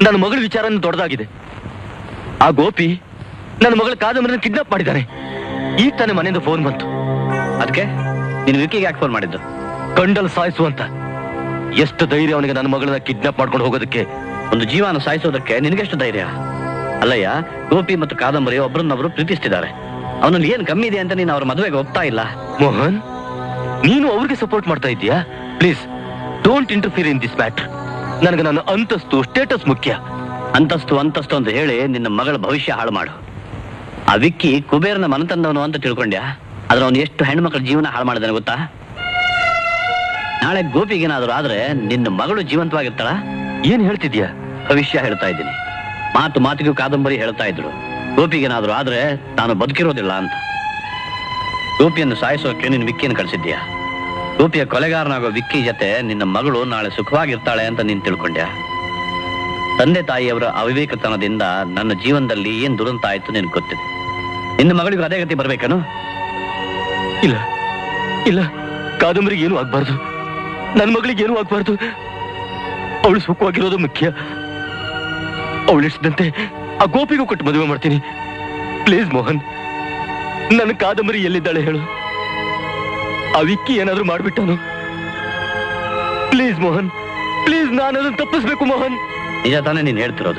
ನನ್ನ ಮಗಳ ವಿಚಾರ ದೊಡ್ಡದಾಗಿದೆ ಆ ಗೋಪಿ ನನ್ನ ಮಗಳ ಕಾದಂಬರಿನ ಕಿಡ್ನಾಪ್ ಮಾಡಿದ್ದಾನೆ ಈಗ ತಾನೇ ಮನೆಯಿಂದ ಫೋನ್ ಬಂತು ಅದಕ್ಕೆ ನೀನು ವಿಕಿಗೆ ಯಾಕೆ ಫೋನ್ ಮಾಡಿದ್ದು ಕಂಡಲ್ ಸಾಯಿಸು ಅಂತ ಎಷ್ಟು ಧೈರ್ಯ ಅವನಿಗೆ ನನ್ನ ಮಗಳನ್ನ ಕಿಡ್ನಾಪ್ ಮಾಡ್ಕೊಂಡು ಹೋಗೋದಕ್ಕೆ ಒಂದು ಜೀವನ ಸಾಯಿಸೋದಕ್ಕೆ ನಿನಗೆಷ್ಟು ಧೈರ್ಯ ಅಲ್ಲಯ್ಯ ಗೋಪಿ ಮತ್ತು ಕಾದಂಬರಿ ಒಬ್ಬರನ್ನೊಬ್ರು ಪ್ರೀತಿಸ್ತಿದ್ದಾರೆ ಅವನಲ್ಲಿ ಏನ್ ಕಮ್ಮಿ ಇದೆ ಅಂತ ನೀನು ಅವ್ರ ಮದುವೆಗೆ ಒಪ್ತಾ ಇಲ್ಲ ಮೋಹನ್ ನೀನು ಅವ್ರಿಗೆ ಸಪೋರ್ಟ್ ಮಾಡ್ತಾ ಇದೀಯಾ please don't interfere in this matter ನನಗೆ ನನ್ನ ಅಂತಸ್ತು ಸ್ಟೇಟಸ್ ಮುಖ್ಯ ಅಂತಸ್ತು ಅಂತಸ್ತು ಅಂತ ಹೇಳಿ ನಿನ್ನ ಮಗಳ ಭವಿಷ್ಯ ಹಾಳು ಮಾಡು ಆ ವಿಕ್ಕಿ ಕುಬೇರನ ಮನತಂದವನು ಅಂತ ತಿಳ್ಕೊಂಡ್ಯಾ ಆದ್ರೆ ಅವನು ಎಷ್ಟು ಹೆಣ್ಮಕ್ಳ ಜೀವನ ಹಾಳು ಮಾಡಿದಾನೆ ಗೊತ್ತಾ ನಾಳೆ ಗೋಪಿಗೇನಾದ್ರೂ ಆದ್ರೆ ನಿನ್ನ ಮಗಳು ಜೀವಂತವಾಗಿರ್ತಾಳ ಏನ್ ಹೇಳ್ತಿದ್ಯಾ ಭವಿಷ್ಯ ಹೇಳ್ತಾ ಇದ್ದೀನಿ ಮಾತು ಮಾತಿಗೂ ಕಾದಂಬರಿ ಹೇಳ್ತಾ ಇದ್ರು ಗೋಪಿಗೇನಾದ್ರೂ ಆದ್ರೆ ನಾನು ಬದುಕಿರೋದಿಲ್ಲ ಅಂತ ಗೋಪಿಯನ್ನು ಸಾಯಿಸೋಕೆ ನೀನು ವಿಕ್ಕಿಯನ್ನು ಕಳಿಸಿದ್ಯಾ ಗೋಪಿಯ ಕೊಲೆಗಾರನಾಗೋ ವಿಕ್ಕಿ ಜೊತೆ ನಿನ್ನ ಮಗಳು ನಾಳೆ ಸುಖವಾಗಿರ್ತಾಳೆ ಅಂತ ನೀನ್ ತಿಳ್ಕೊಂಡ್ಯಾ ತಂದೆ ತಾಯಿಯವರ ಅವಿವೇಕತನದಿಂದ ನನ್ನ ಜೀವನದಲ್ಲಿ ಏನ್ ದುರಂತ ಆಯ್ತು ನಿನ್ ಗೊತ್ತಿದೆ ನಿನ್ನ ಮಗಳಿಗೂ ಅದೇ ಗತಿ ಬರ್ಬೇಕೇನು ಇಲ್ಲ ಇಲ್ಲ ಕಾದಂಬರಿಗೆ ಏನು ಆಗ್ಬಾರ್ದು ನನ್ನ ಮಗಳಿಗೆ ಏನು ಆಗ್ಬಾರ್ದು ಅವಳು ಸುಖವಾಗಿರೋದು ಮುಖ್ಯ ಅವಳು ಇಷ್ಟದಂತೆ ಆ ಗೋಪಿಗೂ ಕೊಟ್ಟು ಮದುವೆ ಮಾಡ್ತೀನಿ ಪ್ಲೀಸ್ ಮೋಹನ್ ನನ್ನ ಕಾದಂಬರಿ ಎಲ್ಲಿದ್ದಾಳೆ ಹೇಳು ಆ ವಿಕ್ಕಿ ಏನಾದ್ರೂ ಮಾಡ್ಬಿಟ್ಟನು ಪ್ಲೀಸ್ ಮೋಹನ್ ಪ್ಲೀಸ್ ನಾನು ಅದನ್ನು ತಪ್ಪಿಸ್ಬೇಕು ಮೋಹನ್ ನಿಜ ತಾನೇ ನೀನ್ ಹೇಳ್ತಿರೋದು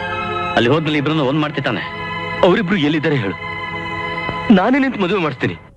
ಅಲ್ಲಿ ಹೋದ್ಮೇಲೆ ಇಬ್ರನ್ನ ಒಂದ್ ಮಾಡ್ತಿದ್ದಾನೆ ಅವರಿಬ್ರು ಎಲ್ಲಿದ್ದಾರೆ ಹೇಳು ನಾನೇ ನಿಂತು ಮದುವೆ ಮಾಡಿಸ್ತೀನಿ